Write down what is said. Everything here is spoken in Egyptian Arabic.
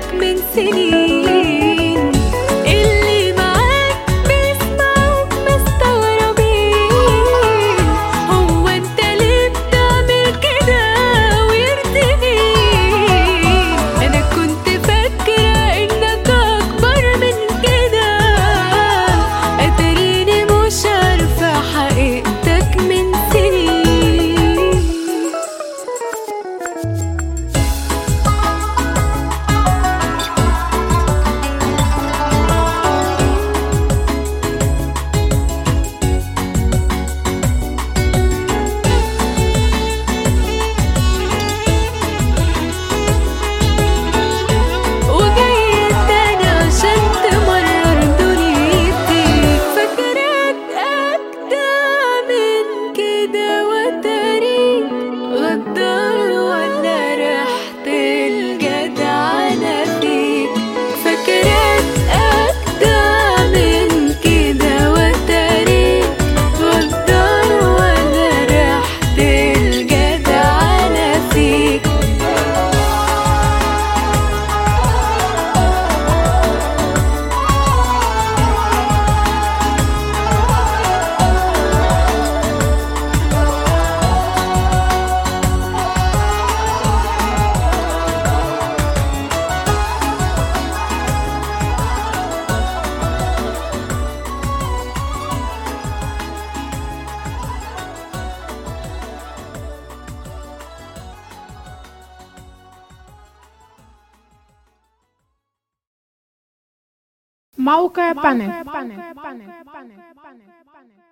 من سنين اللي معاك بيسمعوك مستغربين هو انت ليه بتعمل كده ويرضيني انا كنت فاكرة انك اكبر من كده اتريني مش عارفة حقيقتك من سنين وجاية تاني عشان تمرر دنيتي فاكراك أجدع من كده وتاريخ غدار ولا ريحة الجدعنة فيك فاكراك أجدع من كده وتاريخ غدار ولا ريحة الجدعنة فيك موقع بانل